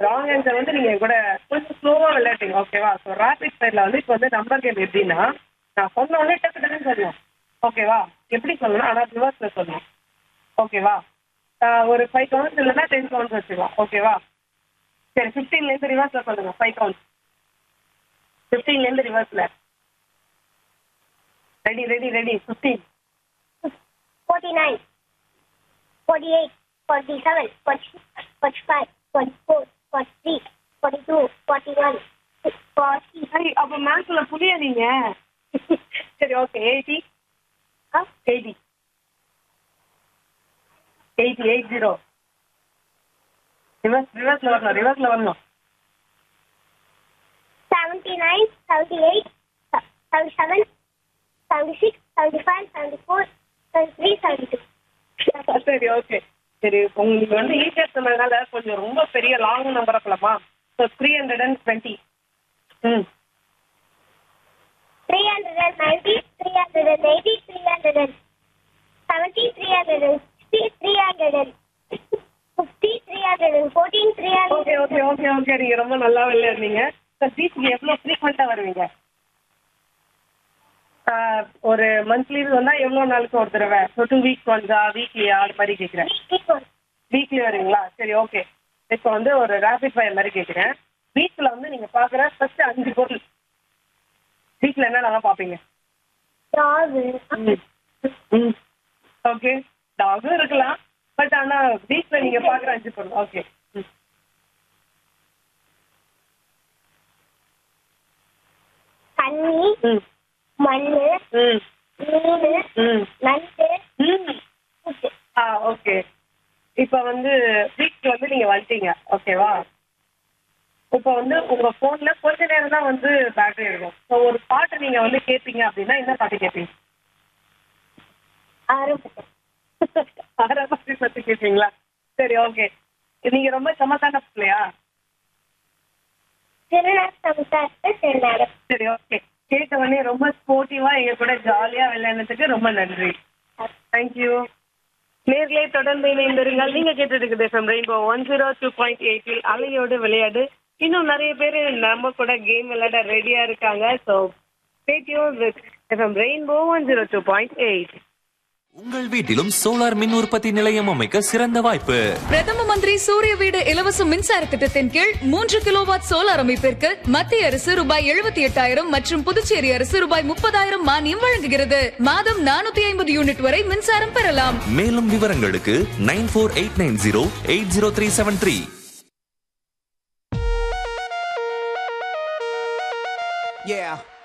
Wrong answer வந்து நீங்க என் கூட கொஞ்சம் ஸ்லோவா விளையாட்டீங்க ஓகேவா ஸோ ரேபிட் ஃபயர்ல வந்து இப்போ வந்து நம்பர் கேம் எப்படின்னா நான் சொன்ன உடனே டக்கு டக்குன்னு சொல்லணும் ஓகேவா எப்படி சொல்லணும் ஆனால் ரிவர்ஸ்ல சொல்லணும் ஓகேவா ஆஹ் ஒரு ஃபைவ் கவுண்ட்ஸ் இல்லைன்னா டென் கவுண்ட்ஸ் வச்சுக்கலாம் ஓகேவா சரி ஃபிஃப்டீன்லேருந்து ரிவர்ஸ்ல சொல்லுங்க ஃபைவ் கவுண்ட்ஸ் ஃபிஃப்டீன்லேருந்து ரிவர்ஸ்ல ரெடி ரெடி ரெடி ஃபிஃப்டீன் 49, 48, 47, 46, 45, 44, 43, 42, 41, 40. சரி அப்போ மேக்ஸ்ல புரிய நீங்க சரி okay eighty Huh? Eighty eighty eight zero reverse ரிவர்ஸ்ல வரணும் ரிவர்ஸ்ல வரணும் 79, 78, 77, 76, 75, 74, 73, 72. சரி ஓகே சரி உங்களுக்கு வந்து ஈஸியாக சொன்னதுனால கொஞ்சம் ரொம்ப பெரிய லாங் நம்பரை போலாமா so three hundred and twenty ம் 390, 380, 370, 360, 350, 314, 300. ஓகே ஓகே ஓகே ஓகே நீங்க ரொம்ப நல்லா விளையாடுனீங்க சார் பீச்சுக்கு எவ்வளோ ஃப்ரீக்வெண்ட்டாக வருவீங்க ஆஹ், ஒரு மந்த்லி வந்தா எவ்வளோ நாளுக்கு ஒரு தடவை ஸோ டூ வீக்ஸ் ஒன்ஸா வீக்லியா அது மாதிரி கேட்குறேன் வீக்லி வருவீங்களா சரி ஓகே இப்போ வந்து ஒரு ரேபிட் ஃபயர் மாதிரி கேட்குறேன் வீக்கில் வந்து நீங்கள் பார்க்குற ஃபர்ஸ்ட் அஞ்சு பொருள் வீட்டில் என்னென்னலாம் பார்ப்பீங்க Dog. ம் ஓகே டாகும் இருக்கலாம் பட் ஆனால் வீட்டில் நீங்கள் பார்க்குற அஞ்சு பொருள் ஓகே ம் தண்ணி ம் மண்ணு ம் மீன் ம் நண்டு ம் புட்டு. ஆ ஓகே இப்போ வந்து வீக் வந்து நீங்க வந்துட்டீங்க ஓகேவா இப்போ வந்து உங்க போன்ல கொஞ்ச நேரம் தான் வந்து பேட்டரி இருக்கும் ஸோ ஒரு பாட்டு நீங்க வந்து கேட்பீங்க அப்படின்னா என்ன பாட்டு கேட்பீங்க ஆரம்பிச்சு ஆறா பாட்டு பத்தி கேட்பீங்களா சரி ஓகே நீங்க ரொம்ப சமத்தான பிள்ளையா திருநாள் சமுதாயத்தை சேர்ந்தாரு சரி ஓகே கேட்ட உடனே ரொம்ப ஸ்போர்ட்டிவா எங்க கூட ஜாலியா விளையாடுறதுக்கு ரொம்ப நன்றி தேங்க்யூ நேர்களை தொடர்ந்து இணைந்திருங்கள் நீங்க கேட்டுட்டு இருக்குது rainbow one zero two point எயிட்டில் அலையோடு விளையாடு இன்னும் நிறைய பேர் நம்ம கூட கேம் விளையாட ரெடியா இருக்காங்க so stay tuned with FM rainbow one zero two point eight உங்கள் வீட்டிலும் சோலார் மின் உற்பத்தி நிலையம் அமைக்க சிறந்த வாய்ப்பு பிரதம மந்திரி சூரிய வீடு இலவச மின்சார திட்டத்தின் கீழ் மூன்று கிலோவாட் சோலார் அமைப்பிற்கு மத்திய அரசு ரூபாய் எழுபத்தி எட்டாயிரம் மற்றும் புதுச்சேரி அரசு ரூபாய் முப்பதாயிரம் மானியம் வழங்குகிறது மாதம் நானூத்தி ஐம்பது யூனிட் வரை மின்சாரம் பெறலாம் மேலும் விவரங்களுக்கு nine four eight nine zero eight zero three seven three Yeah.